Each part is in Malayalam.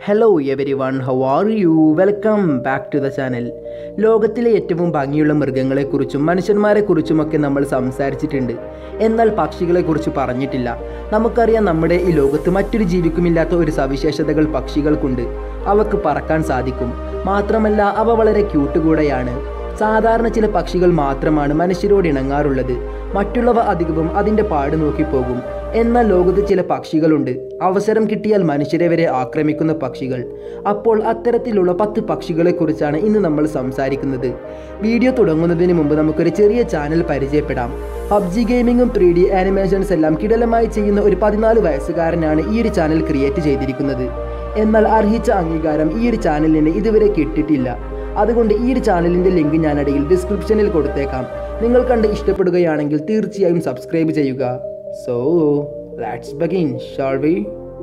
hello everyone how are you welcome back to the channel ലോകത്തിലെ ഏറ്റവും ഭംഗിയുള്ള മൃഗങ്ങളെക്കുറിച്ചും മനുഷ്യന്മാരെക്കുറിച്ചുമൊക്കെ നമ്മൾ സംസാരിച്ചിട്ടുണ്ട് എന്നാൽ പക്ഷികളെക്കുറിച്ച് പറഞ്ഞിട്ടില്ല നമുക്കറിയാം നമ്മുടെ ഈ ലോകത്ത് മറ്റൊരു ജീവിക്കുമില്ലാത്ത ഒരു സവിശേഷതകൾ പക്ഷികൾക്കുണ്ട് അവക്ക് പറക്കാൻ സാധിക്കും മാത്രമല്ല അവ വളരെ ക്യൂട്ട് കൂടെയാണ് സാധാരണ ചില പക്ഷികൾ മാത്രമാണ് മനുഷ്യരോട് ഇണങ്ങാറുള്ളത് മറ്റുള്ളവ അധികവും അതിൻ്റെ പാട് നോക്കി പോകും എന്നാൽ ലോകത്ത് ചില പക്ഷികളുണ്ട് അവസരം കിട്ടിയാൽ മനുഷ്യരെ വരെ ആക്രമിക്കുന്ന പക്ഷികൾ അപ്പോൾ അത്തരത്തിലുള്ള പത്ത് പക്ഷികളെക്കുറിച്ചാണ് ഇന്ന് നമ്മൾ സംസാരിക്കുന്നത് വീഡിയോ തുടങ്ങുന്നതിന് മുമ്പ് നമുക്കൊരു ചെറിയ ചാനൽ പരിചയപ്പെടാം പബ്ജി ഗെയിമിങ്ങും ത്രീ ഡി ആനിമേഷൻസ് എല്ലാം കിടലമായി ചെയ്യുന്ന ഒരു പതിനാല് വയസ്സുകാരനാണ് ഈ ഒരു ചാനൽ ക്രിയേറ്റ് ചെയ്തിരിക്കുന്നത് എന്നാൽ അർഹിച്ച അംഗീകാരം ഈ ഒരു ചാനലിന് ഇതുവരെ കിട്ടിയിട്ടില്ല അതുകൊണ്ട് ഈ ഒരു ചാനലിൻ്റെ ലിങ്ക് ഞാൻ അടിയിൽ ഡിസ്ക്രിപ്ഷനിൽ കൊടുത്തേക്കാം നിങ്ങൾ കണ്ട് ഇഷ്ടപ്പെടുകയാണെങ്കിൽ തീർച്ചയായും സബ്സ്ക്രൈബ് ചെയ്യുക so let's begin shall we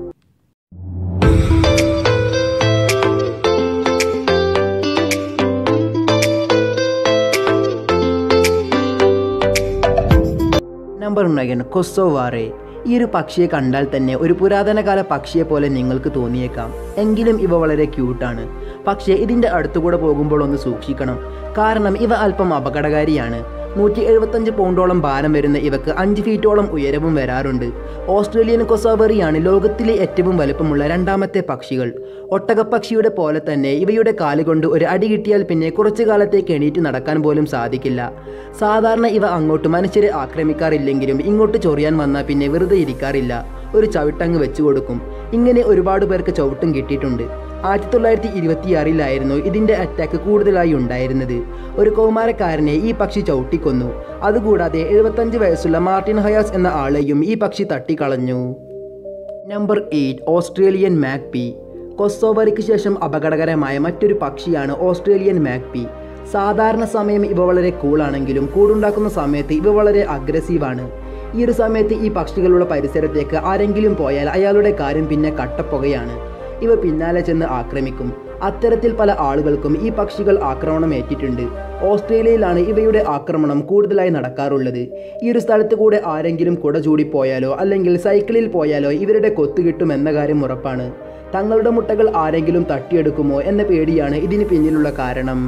number nine കൊസോവാറെ ഈ ഒരു പക്ഷിയെ കണ്ടാൽ തന്നെ ഒരു പുരാതനകാല പക്ഷിയെ പോലെ നിങ്ങൾക്ക് തോന്നിയേക്കാം എങ്കിലും ഇവ വളരെ ക്യൂട്ടാണ് പക്ഷേ ഇതിൻ്റെ അടുത്തുകൂടെ പോകുമ്പോൾ ഒന്ന് സൂക്ഷിക്കണം കാരണം ഇവ അല്പം അപകടകാരിയാണ് നൂറ്റി എഴുപത്തഞ്ച് പൗണ്ടോളം ഭാരം വരുന്ന ഇവക്ക് അഞ്ച് ഫീറ്റോളം ഉയരവും വരാറുണ്ട് ഓസ്ട്രേലിയൻ കൊസോവറിയാണ് ലോകത്തിലെ ഏറ്റവും വലുപ്പമുള്ള രണ്ടാമത്തെ പക്ഷികൾ ഒട്ടകപ്പക്ഷിയുടെ പോലെ തന്നെ ഇവയുടെ കാലുകൊണ്ട് ഒരു അടി കിട്ടിയാൽ പിന്നെ കുറച്ചു കാലത്തേക്ക് എണീറ്റ് നടക്കാൻ പോലും സാധിക്കില്ല സാധാരണ ഇവ അങ്ങോട്ട് മനുഷ്യരെ ആക്രമിക്കാറില്ലെങ്കിലും ഇങ്ങോട്ട് ചൊറിയാൻ വന്നാൽ പിന്നെ വെറുതെ ഇരിക്കാറില്ല ഒരു ചവിട്ടങ്ങ് വെച്ചു കൊടുക്കും ഇങ്ങനെ ഒരുപാട് പേർക്ക് ചവിട്ടും കിട്ടിയിട്ടുണ്ട് ആയിരത്തി തൊള്ളായിരത്തി ഇരുപത്തിയാറിലായിരുന്നു ഇതിൻ്റെ അറ്റാക്ക് കൂടുതലായി ഉണ്ടായിരുന്നത് ഒരു കൗമാരക്കാരനെ ഈ പക്ഷി ചവിട്ടിക്കൊന്നു അതുകൂടാതെ എഴുപത്തഞ്ച് വയസ്സുള്ള മാർട്ടിൻ ഹയാസ് എന്ന ആളെയും ഈ പക്ഷി തട്ടിക്കളഞ്ഞു നമ്പർ എയ്റ്റ് ഓസ്ട്രേലിയൻ മാക്പി കൊസോവറിക്ക് ശേഷം അപകടകരമായ മറ്റൊരു പക്ഷിയാണ് ഓസ്ട്രേലിയൻ മാക്പി സാധാരണ സമയം ഇവ വളരെ കൂളാണെങ്കിലും കൂടുണ്ടാക്കുന്ന സമയത്ത് ഇവ വളരെ അഗ്രസീവാണ് ഈ ഒരു സമയത്ത് ഈ പക്ഷികളുടെ പരിസരത്തേക്ക് ആരെങ്കിലും പോയാൽ അയാളുടെ കാര്യം പിന്നെ കട്ടപ്പുകയാണ് ഇവ പിന്നാലെ ചെന്ന് ആക്രമിക്കും അത്തരത്തിൽ പല ആളുകൾക്കും ഈ പക്ഷികൾ ആക്രമണം ഏറ്റിട്ടുണ്ട് ഓസ്ട്രേലിയയിലാണ് ഇവയുടെ ആക്രമണം കൂടുതലായി നടക്കാറുള്ളത് ഈ ഒരു സ്ഥലത്ത് കൂടെ ആരെങ്കിലും കുട ചൂടിപ്പോയാലോ അല്ലെങ്കിൽ സൈക്കിളിൽ പോയാലോ ഇവരുടെ കൊത്തു കിട്ടും എന്ന കാര്യം ഉറപ്പാണ് തങ്ങളുടെ മുട്ടകൾ ആരെങ്കിലും തട്ടിയെടുക്കുമോ എന്ന പേടിയാണ് ഇതിന് പിന്നിലുള്ള കാരണം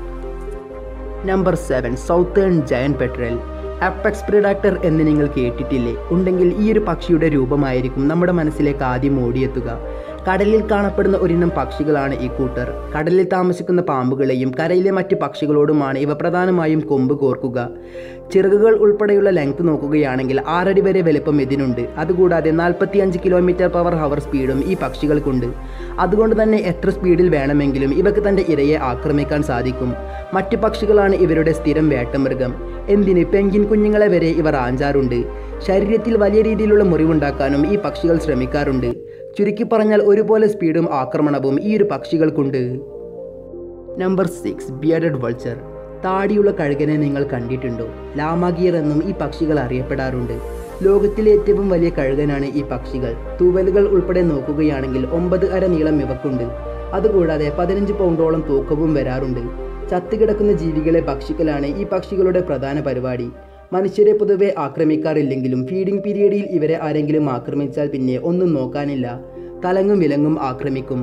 number seven southern giant petrel apex predator എന്ന് നിങ്ങൾ കേട്ടിട്ടില്ലേ ഉണ്ടെങ്കിൽ ഈ ഒരു പക്ഷിയുടെ രൂപമായിരിക്കും നമ്മുടെ മനസ്സിലേക്ക് ആദ്യം ഓടിയെത്തുക കടലിൽ കാണപ്പെടുന്ന ഒരിനം പക്ഷികളാണ് ഈ കൂട്ടർ കടലിൽ താമസിക്കുന്ന പാമ്പുകളെയും കരയിലെ മറ്റ് പക്ഷികളോടുമാണ് ഇവ പ്രധാനമായും കൊമ്പ് കോർക്കുക ചിറകുകൾ ഉൾപ്പെടെയുള്ള ലെങ്ത് നോക്കുകയാണെങ്കിൽ ആറടി വരെ വലുപ്പം ഇതിനുണ്ട് അതുകൂടാതെ നാൽപ്പത്തിയഞ്ച് കിലോമീറ്റർ പവർ ഹവർ സ്പീഡും ഈ പക്ഷികൾക്കുണ്ട് അതുകൊണ്ട് തന്നെ എത്ര സ്പീഡിൽ വേണമെങ്കിലും ഇവക്ക് തൻ്റെ ഇരയെ ആക്രമിക്കാൻ സാധിക്കും മറ്റ് പക്ഷികളാണ് ഇവരുടെ സ്ഥിരം വേട്ടമൃഗം എന്തിന് പെങ്കിൻ കുഞ്ഞുങ്ങളെ വരെ ഇവർ ആഞ്ചാറുണ്ട് ശരീരത്തിൽ വലിയ രീതിയിലുള്ള മുറിവുണ്ടാക്കാനും ഈ പക്ഷികൾ ശ്രമിക്കാറുണ്ട് ചുരുക്കി പറഞ്ഞാൽ ഒരുപോലെ സ്പീഡും ആക്രമണവും ഈ ഒരു പക്ഷികൾക്കുണ്ട് നമ്പർ സിക്സ് ബിയർഡഡ് വൾച്ചർ താടിയുള്ള കഴുകനെ നിങ്ങൾ കണ്ടിട്ടുണ്ടോ ലാമാഗിയർ എന്നും ഈ പക്ഷികൾ അറിയപ്പെടാറുണ്ട് ലോകത്തിലെ ഏറ്റവും വലിയ കഴുകനാണ് ഈ പക്ഷികൾ തൂവലുകൾ ഉൾപ്പെടെ നോക്കുകയാണെങ്കിൽ ഒമ്പത് അര നീളം ഇവക്കുണ്ട് അതുകൂടാതെ പതിനഞ്ച് പൗണ്ടോളം തൂക്കവും വരാറുണ്ട് ചത്തുകിടക്കുന്ന ജീവികളെ ഭക്ഷിക്കലാണ് ഈ പക്ഷികളുടെ പ്രധാന പരിപാടി മനുഷ്യരെ പൊതുവെ ആക്രമിക്കാറില്ലെങ്കിലും ഫീഡിംഗ് പീരീഡിൽ ഇവരെ ആരെങ്കിലും ആക്രമിച്ചാൽ പിന്നെ ഒന്നും നോക്കാനില്ല തലങ്ങും വിലങ്ങും ആക്രമിക്കും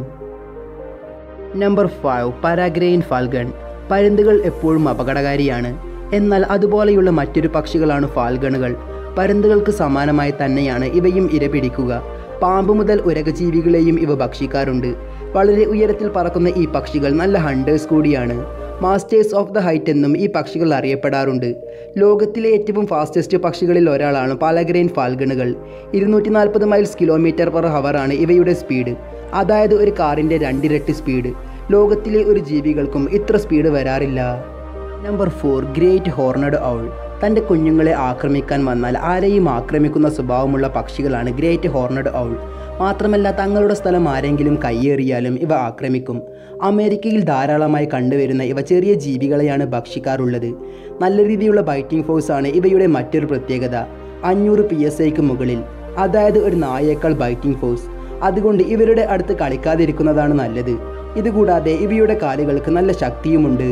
നമ്പർ ഫൈവ് പരാഗ്രൈൻ ഫാൽഗൺ പരുന്തുകൾ എപ്പോഴും അപകടകാരിയാണ് എന്നാൽ അതുപോലെയുള്ള മറ്റൊരു പക്ഷികളാണ് ഫാൽഗണുകൾ പരുന്തുകൾക്ക് സമാനമായി തന്നെയാണ് ഇവയും ഇരപിടിക്കുക പാമ്പ് മുതൽ ഉരകജീവികളെയും ഇവ ഭക്ഷിക്കാറുണ്ട് വളരെ ഉയരത്തിൽ പറക്കുന്ന ഈ പക്ഷികൾ നല്ല ഹണ്ടേഴ്സ് കൂടിയാണ് മാസ്റ്റേഴ്സ് ഓഫ് ദ ഹൈറ്റ് എന്നും ഈ പക്ഷികൾ അറിയപ്പെടാറുണ്ട് ലോകത്തിലെ ഏറ്റവും ഫാസ്റ്റസ്റ്റ് പക്ഷികളിൽ ഒരാളാണ് പാലഗ്രൈൻ ഫാൽഗണുകൾ ഇരുന്നൂറ്റി നാൽപ്പത് മൈൽസ് കിലോമീറ്റർ പെർ ഹവറാണ് ഇവയുടെ സ്പീഡ് അതായത് ഒരു കാറിൻ്റെ രണ്ടിരട്ടി സ്പീഡ് ലോകത്തിലെ ഒരു ജീവികൾക്കും ഇത്ര സ്പീഡ് വരാറില്ല number four great horned owl തൻ്റെ കുഞ്ഞുങ്ങളെ ആക്രമിക്കാൻ വന്നാൽ ആരെയും ആക്രമിക്കുന്ന സ്വഭാവമുള്ള പക്ഷികളാണ് ഗ്രേറ്റ് ഹോർണഡ് ഔൾ മാത്രമല്ല തങ്ങളുടെ സ്ഥലം ആരെങ്കിലും കയ്യേറിയാലും ഇവ ആക്രമിക്കും അമേരിക്കയിൽ ധാരാളമായി കണ്ടുവരുന്ന ഇവ ചെറിയ ജീവികളെയാണ് ഭക്ഷിക്കാറുള്ളത് നല്ല രീതിയിലുള്ള ബൈറ്റിംഗ് ഫോഴ്സ് ആണ് ഇവയുടെ മറ്റൊരു പ്രത്യേകത അഞ്ഞൂറ് പി എസ് ഐക്ക് മുകളിൽ അതായത് ഒരു നായേക്കാൾ ബൈറ്റിംഗ് ഫോഴ്സ് അതുകൊണ്ട് ഇവരുടെ അടുത്ത് കളിക്കാതിരിക്കുന്നതാണ് നല്ലത് ഇതുകൂടാതെ ഇവയുടെ കാലുകൾക്ക് നല്ല ശക്തിയുമുണ്ട്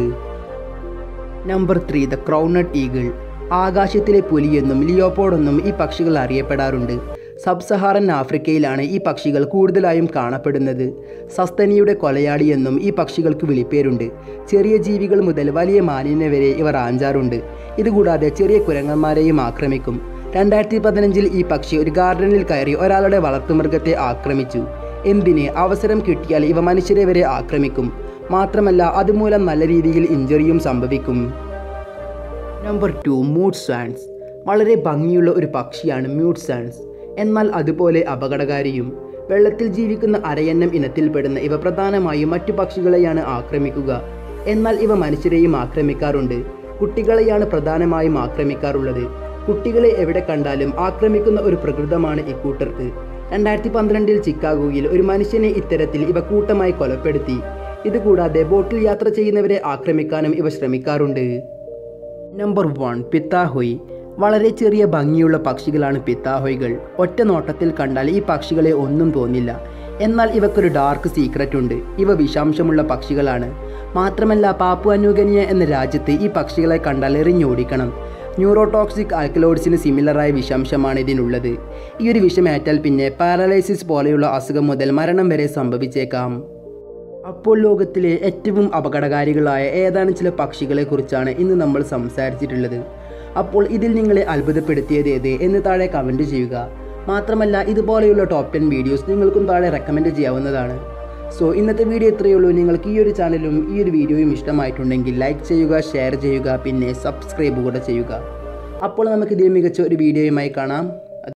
number three the crowned eagle ആകാശത്തിലെ പുലിയെന്നും ലിയോപോഡെന്നും ഈ പക്ഷികൾ അറിയപ്പെടാറുണ്ട് സബ് സഹാറൻ ആഫ്രിക്കയിലാണ് ഈ പക്ഷികൾ കൂടുതലായും കാണപ്പെടുന്നത് സസ്തനിയുടെ കൊലയാളി എന്നും ഈ പക്ഷികൾക്ക് വിളിപ്പേരുണ്ട് ചെറിയ ജീവികൾ മുതൽ വലിയ മാനിനെ വരെ ഇവർ ആഞ്ചാറുണ്ട് ഇതുകൂടാതെ ചെറിയ കുരങ്ങന്മാരെയും ആക്രമിക്കും രണ്ടായിരത്തി പതിനഞ്ചിൽ ഈ പക്ഷി ഒരു ഗാർഡനിൽ കയറി ഒരാളുടെ വളർത്തുമൃഗത്തെ ആക്രമിച്ചു എന്തിന് അവസരം കിട്ടിയാൽ ഇവ മനുഷ്യരെ വരെ ആക്രമിക്കും മാത്രമല്ല അതുമൂലം നല്ല രീതിയിൽ ഇഞ്ചുറിയും സംഭവിക്കും നമ്പർ ടു മൂഡ് സാൻസ് വളരെ ഭംഗിയുള്ള ഒരു പക്ഷിയാണ് മ്യൂട്ട് സാൻസ് എന്നാൽ അതുപോലെ അപകടകാരിയും വെള്ളത്തിൽ ജീവിക്കുന്ന അരയന്നം ഇനത്തിൽപ്പെടുന്ന ഇവ പ്രധാനമായും മറ്റു പക്ഷികളെയാണ് ആക്രമിക്കുക എന്നാൽ ഇവ മനുഷ്യരെയും ആക്രമിക്കാറുണ്ട് കുട്ടികളെയാണ് പ്രധാനമായും ആക്രമിക്കാറുള്ളത് കുട്ടികളെ എവിടെ കണ്ടാലും ആക്രമിക്കുന്ന ഒരു പ്രകൃതമാണ് ഇക്കൂട്ടർക്ക് രണ്ടായിരത്തി പന്ത്രണ്ടിൽ ചിക്കാഗോയിൽ ഒരു മനുഷ്യനെ ഇത്തരത്തിൽ ഇവ കൂട്ടമായി കൊലപ്പെടുത്തി ഇതുകൂടാതെ ബോട്ടിൽ യാത്ര ചെയ്യുന്നവരെ ആക്രമിക്കാനും ഇവ ശ്രമിക്കാറുണ്ട് നമ്പർ വൺ പിത്താഹൊയ് വളരെ ചെറിയ ഭംഗിയുള്ള പക്ഷികളാണ് പിത്താഹൊയ്കൾ ഒറ്റ നോട്ടത്തിൽ കണ്ടാൽ ഈ പക്ഷികളെ ഒന്നും തോന്നില്ല എന്നാൽ ഇവക്കൊരു ഡാർക്ക് സീക്രറ്റ് ഉണ്ട് ഇവ വിഷാംശമുള്ള പക്ഷികളാണ് മാത്രമല്ല പാപ്പുവ ന്യൂഗനിയ എന്ന രാജ്യത്ത് ഈ പക്ഷികളെ കണ്ടാൽ എറിഞ്ഞോടിക്കണം ന്യൂറോടോക്സിക് ആൽക്കലോയിഡ്സിന് സിമിലറായ വിഷാംശമാണ് ഇതിനുള്ളത് ഈ ഒരു വിഷമേറ്റാൽ പിന്നെ പാരലൈസിസ് പോലെയുള്ള അസുഖം മുതൽ മരണം വരെ സംഭവിച്ചേക്കാം അപ്പോൾ ലോകത്തിലെ ഏറ്റവും അപകടകാരികളായ ഏതാനും ചില പക്ഷികളെക്കുറിച്ചാണ് ഇന്ന് നമ്മൾ സംസാരിച്ചിട്ടുള്ളത് അപ്പോൾ ഇതിൽ നിങ്ങളെ അത്ഭുതപ്പെടുത്തിയത് ഏത് എന്ന് താഴെ കമൻറ്റ് ചെയ്യുക മാത്രമല്ല ഇതുപോലെയുള്ള ടോപ്പ് ടെൻ വീഡിയോസ് നിങ്ങൾക്കും താഴെ റെക്കമെൻഡ് ചെയ്യാവുന്നതാണ് സോ ഇന്നത്തെ വീഡിയോ ഇത്രയേ ഉള്ളൂ നിങ്ങൾക്ക് ഈ ഒരു ചാനലും ഈ ഒരു വീഡിയോയും ഇഷ്ടമായിട്ടുണ്ടെങ്കിൽ ലൈക്ക് ചെയ്യുക ഷെയർ ചെയ്യുക പിന്നെ സബ്സ്ക്രൈബ് കൂടെ ചെയ്യുക അപ്പോൾ നമുക്ക് ഇതേ മികച്ച ഒരു വീഡിയോയുമായി കാണാം